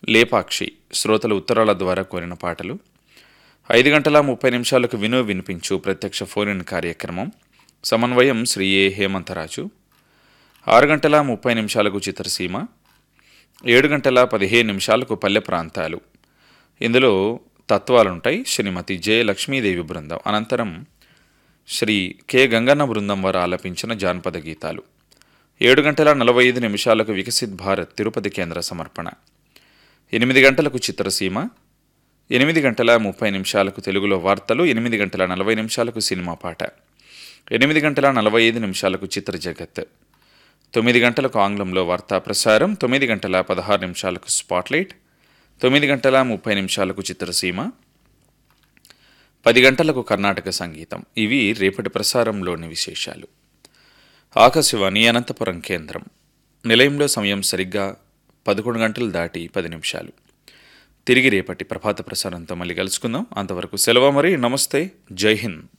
లేపాక్షి శ్రోతలు ఉత్తరాల ద్వారా కోరిన పాటలు ఐదు గంటల ముప్పై నిమిషాలకు విను వినిపించు ప్రత్యక్ష ఫోన్ ఇన్ కార్యక్రమం సమన్వయం శ్రీ ఏ హేమంతరాజు ఆరు గంటల ముప్పై నిమిషాలకు చిత్రసీమ ఏడు గంటల పదిహేను నిమిషాలకు పల్లె ప్రాంతాలు ఇందులో తత్వాలుంటాయి శ్రీమతి జె లక్ష్మీదేవి బృందం అనంతరం శ్రీ కె గంగన్న బృందం వారు ఆలపించిన జానపద గీతాలు ఏడు గంటల నలభై ఐదు నిమిషాలకు వికసిత్ భారత్ తిరుపతి కేంద్ర సమర్పణ ఎనిమిది గంటలకు చిత్రసీమ ఎనిమిది గంటల ముప్పై నిమిషాలకు తెలుగులో వార్తలు ఎనిమిది గంటల నలభై నిమిషాలకు సినిమా పాట ఎనిమిది గంటల నలభై ఐదు నిమిషాలకు చిత్ర జగత్ తొమ్మిది గంటలకు ఆంగ్లంలో వార్తా ప్రసారం తొమ్మిది గంటల పదహారు నిమిషాలకు స్పాట్లైట్ తొమ్మిది గంటల ముప్పై నిమిషాలకు చిత్రసీమ పది గంటలకు కర్ణాటక సంగీతం ఇవి రేపటి ప్రసారంలోని విశేషాలు ఆకాశవాణి అనంతపురం కేంద్రం నిలయంలో సమయం సరిగ్గా పదకొండు గంటలు దాటి పది నిమిషాలు తిరిగి రేపటి ప్రభాత ప్రసారంతో మళ్ళీ కలుసుకుందాం అంతవరకు సెలవు మరి నమస్తే జై హింద్